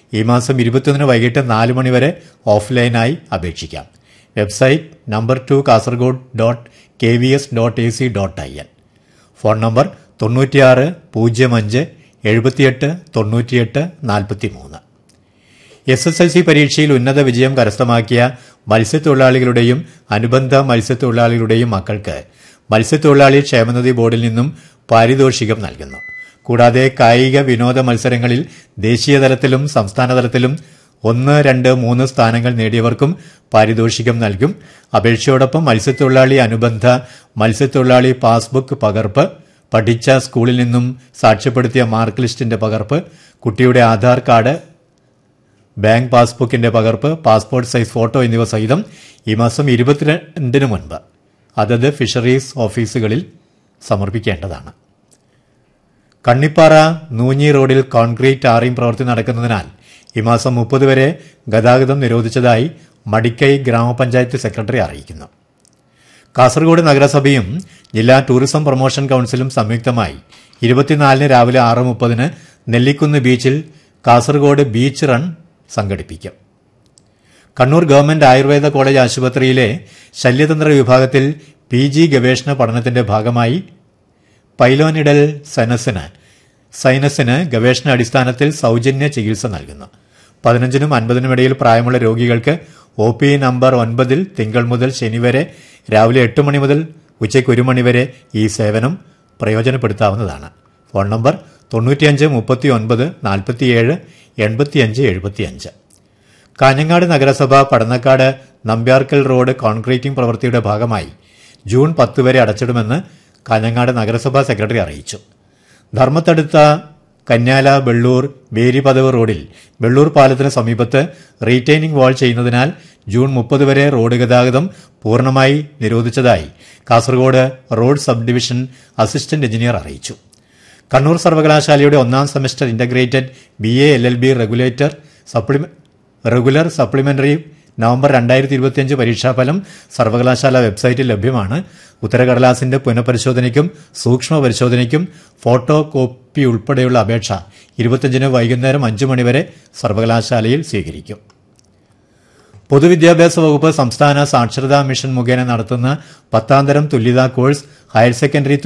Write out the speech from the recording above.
ഈ മാസം ഇരുപത്തിയൊന്നിന് വൈകിട്ട് നാല് മണിവരെ ഓഫ്ലൈനായി അപേക്ഷിക്കാം website number two Kasaragod dot K V S dot A C dot I N phone number തൊണ്ണൂറ്റിയാറ് പൂജ്യം അഞ്ച് എഴുപത്തിയെട്ട് തൊണ്ണൂറ്റിയെട്ട് നാൽപ്പത്തി മൂന്ന് എസ് എസ് എൽ സി പരീക്ഷയിൽ ഉന്നത വിജയം കരസ്ഥമാക്കിയ മത്സ്യത്തൊഴിലാളികളുടെയും അനുബന്ധ മത്സ്യത്തൊഴിലാളികളുടെയും മക്കൾക്ക് മത്സ്യത്തൊഴിലാളി ക്ഷേമനിധി ബോർഡിൽ നിന്നും പാരിതോഷികം നൽകുന്നു കൂടാതെ കായിക വിനോദ മത്സരങ്ങളിൽ ദേശീയതലത്തിലും സംസ്ഥാനതലത്തിലും ഒന്ന് രണ്ട് മൂന്ന് സ്ഥാനങ്ങൾ നേടിയവർക്കും പാരിതോഷികം നൽകും അപേക്ഷയോടൊപ്പം മത്സ്യത്തൊഴിലാളി അനുബന്ധ മത്സ്യത്തൊഴിലാളി പാസ്ബുക്ക് പകർപ്പ് പഠിച്ച സ്കൂളിൽ നിന്നും സാക്ഷ്യപ്പെടുത്തിയ മാർക്ക് ലിസ്റ്റിന്റെ പകർപ്പ് കുട്ടിയുടെ ആധാർ കാർഡ് ബാങ്ക് പാസ്ബുക്കിന്റെ പകർപ്പ് പാസ്പോർട്ട് സൈസ് ഫോട്ടോ എന്നിവ സഹിതം ഈ മാസം ഇരുപത്തിരണ്ടിന് മുൻപ് അതത് ഫിഷറീസ് ഓഫീസുകളിൽ സമർപ്പിക്കേണ്ടതാണ് കണ്ണിപ്പാറ നൂഞ്ഞി റോഡിൽ കോൺക്രീറ്റ് ആറിയും പ്രവൃത്തി നടക്കുന്നതിനാൽ ഈ മാസം മുപ്പത് വരെ ഗതാഗതം നിരോധിച്ചതായി മടിക്കൈ ഗ്രാമപഞ്ചായത്ത് സെക്രട്ടറി അറിയിക്കുന്നു കാസർഗോഡ് നഗരസഭയും ജില്ലാ ടൂറിസം പ്രൊമോഷൻ കൌൺസിലും സംയുക്തമായി ഇരുപത്തിനാലിന് രാവിലെ ആറ് മുപ്പതിന് നെല്ലിക്കുന്ന് ബീച്ചിൽ കാസർഗോഡ് ബീച്ച് റൺ സംഘടിപ്പിക്കും കണ്ണൂർ ഗവൺമെന്റ് ആയുർവേദ കോളേജ് ആശുപത്രിയിലെ ശല്യതന്ത്ര വിഭാഗത്തിൽ പി ജി ഗവേഷണ പഠനത്തിന്റെ ഭാഗമായി പൈലോനിഡൽ സൈനസിന് സൈനസിന് ഗവേഷണ അടിസ്ഥാനത്തിൽ സൗജന്യ ചികിത്സ നൽകുന്നു പതിനഞ്ചിനും അൻപതിനും ഇടയിൽ പ്രായമുള്ള രോഗികൾക്ക് ഒ പി നമ്പർ ഒൻപതിൽ തിങ്കൾ മുതൽ ശനി വരെ രാവിലെ എട്ട് മണി മുതൽ ഉച്ചയ്ക്ക് ഒരു മണി വരെ ഈ സേവനം പ്രയോജനപ്പെടുത്താവുന്നതാണ് ഫോൺ നമ്പർ തൊണ്ണൂറ്റിയഞ്ച് മുപ്പത്തി ഒൻപത് നാൽപ്പത്തിയേഴ് എൺപത്തിയഞ്ച് എഴുപത്തിയഞ്ച് കാഞ്ഞങ്ങാട് നഗരസഭ പടന്നക്കാട് നമ്പ്യാർക്കൽ റോഡ് കോൺക്രീറ്റിംഗ് പ്രവൃത്തിയുടെ ഭാഗമായി ജൂൺ പത്ത് വരെ അടച്ചിടുമെന്ന് കാഞ്ഞങ്ങാട് നഗരസഭാ സെക്രട്ടറി അറിയിച്ചു ധർമ്മത്തടുത്ത കന്യാല വെള്ളൂർ വേരിപദവ് റോഡിൽ വെള്ളൂർ പാലത്തിന് സമീപത്ത് റീറ്റെയിനിംഗ് വാൾ ചെയ്യുന്നതിനാൽ ജൂൺ മുപ്പത് വരെ റോഡ് ഗതാഗതം പൂർണ്ണമായി നിരോധിച്ചതായി Kasaragod road sub division assistant engineer അറിയിച്ചു കണ്ണൂർ സർവകലാശാലയുടെ ഒന്നാം semester integrated B A L L B regulator സപ്ലിമെ റെഗുലർ സപ്ലിമെന്ററി നവംബർ രണ്ടായിരത്തി ഇരുപത്തിയഞ്ച് പരീക്ഷാഫലം സർവകലാശാല വെബ്സൈറ്റിൽ ലഭ്യമാണ് ഉത്തരകടലാസിന്റെ പുനഃപരിശോധനയ്ക്കും സൂക്ഷ്മ പരിശോധനയ്ക്കും ഫോട്ടോ കോപ്പി ഉൾപ്പെടെയുള്ള അപേക്ഷ ഇരുപത്തിയഞ്ചിന് വൈകുന്നേരം അഞ്ചു മണിവരെ സർവകലാശാലയിൽ സ്വീകരിക്കും പൊതുവിദ്യാഭ്യാസ വകുപ്പ് സംസ്ഥാന സാക്ഷരതാ മിഷൻ മുഖേന നടത്തുന്ന പത്താം തരം തുല്യതാ കോഴ്സ് ഹയർ സെക്കൻഡറി